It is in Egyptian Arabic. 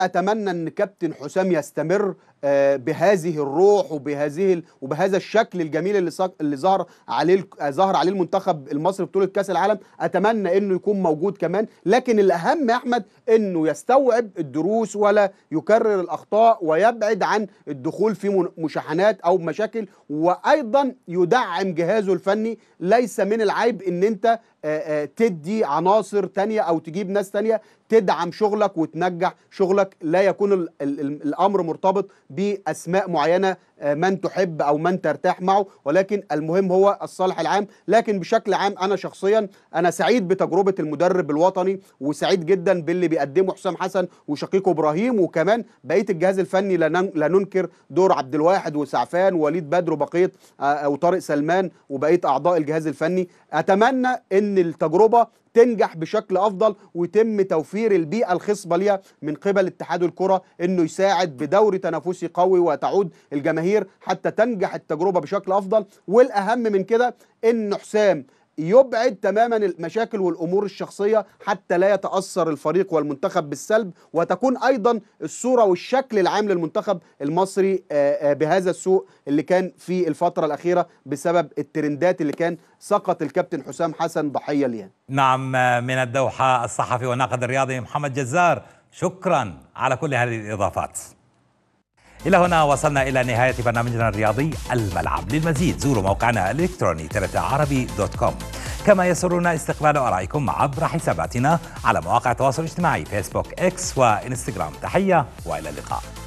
اتمنى ان كابتن حسام يستمر آه، بهذه الروح وبهذه ال- وبهذا الشكل الجميل اللي صا- اللي ظهر عليه ال- آه، ظهر عليه المنتخب المصري في بطوله كاس العالم اتمنى انه يكون موجود كمان لكن الاهم يا احمد انه يستوعب الدروس ولا يكرر الاخطاء ويبعد عن الدخول في من- مشاحنات او مشاكل وايضا يدعم جهازه الفني ليس من العيب ان انت آه، آه، تدي عناصر تانية او تجيب ناس تانية تدعم شغلك وتنجح شغلك لا يكون ال ال ال الامر مرتبط باسماء معينه آه، من تحب او من ترتاح معه ولكن المهم هو الصالح العام لكن بشكل عام انا شخصيا انا سعيد بتجربه المدرب الوطني وسعيد جدا باللي بيقدمه حسام حسن وشقيقه ابراهيم وكمان بقيه الجهاز الفني لا نن- لا ننكر دور عبد الواحد وسعفان ووليد بدر وبقيه آه، وطارق سلمان وبقيه اعضاء الجهاز الفني اتمنى ان التجربه تنجح بشكل افضل ويتم توفير البيئه الخصبه ليها من قبل اتحاد الكره انه يساعد بدوري تنافسي قوي وتعود الجماهير حتى تنجح التجربه بشكل افضل والاهم من كده ان حسام يبعد تماما المشاكل والامور الشخصيه حتى لا يتاثر الفريق والمنتخب بالسلب وتكون ايضا الصوره والشكل العام للمنتخب المصري آه، آه، بهذا السوء اللي كان في الفتره الاخيره بسبب الترندات اللي كان سقط الكابتن حسام حسن ضحيه ليها نعم من الدوحة الصحفي والناقد الرياضي محمد جزار شكرا على كل هذه الإضافات إلى هنا وصلنا إلى نهاية برنامجنا الرياضي الملعب للمزيد زوروا موقعنا الإلكتروني عربي دوت كوم كما يسرنا استقبال آرائكم عبر حساباتنا على مواقع التواصل الاجتماعي فيسبوك إكس وإنستغرام تحية وإلى اللقاء